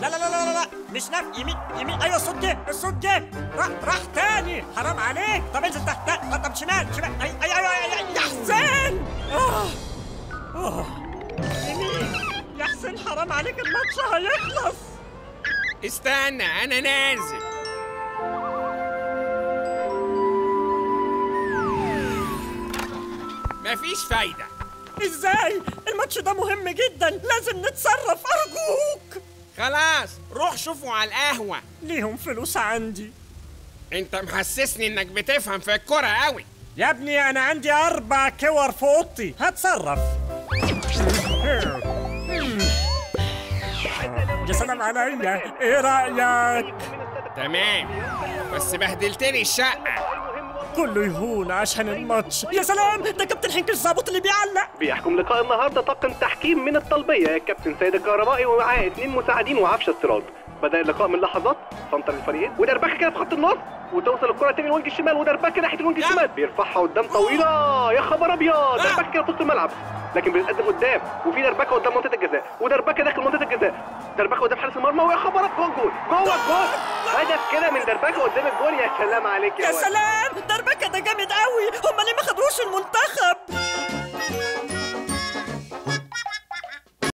لا لا لا لا لا, لا. مش نف يمين يمين ايوه الصوت جه الصوت جه راح راح تاني حرام عليك طب انزل تحت تحت. طب شمال شمال اي اي اي, أي, أي. يا حسين آه. آه. يمين يا حسين حرام عليك الماتش هيخلص استنى انا نازل مفيش فايدة ازاي الماتش ده مهم جدا لازم نتصرف ارجوك خلاص روح شوفوا على القهوة ليهم فلوس عندي انت محسسني انك بتفهم في الكرة قوي يا ابني انا عندي اربع كور في اوضتي هتصرف يا سلام عليا ايه رايك تمام بس بهدلتني الشقة كله يهون عشان الماتش يا سلام ده كابتن حنكش الظابط اللي بيعلق بيحكم لقاء النهارده طاقم تحكيم من الطلبيه الكابتن سيد الكهربائي ومعاه اثنين مساعدين وعفشه استيراد بدا اللقاء من لحظات سنتر الفريقين ودربكه كده في خط النص وتوصل الكره تاني للوينج الشمال ودربكه ناحيه الوينج الشمال بيرفعها قدام طويله يا خبر ابيض دربكه كده في وسط الملعب لكن بيتقدم قدام وفي دربكه قدام منطقه الجزاء ودربكه داخل منطقه الجزاء دربكه قدام حارس المرمى ويا خبر جوه الجول جوه الجول هدف كده من دربكه قدام الجول يا سلام عليك يا يا ولد سلام دربكه ده جامد قوي هم ليه ما خدوش المنتخب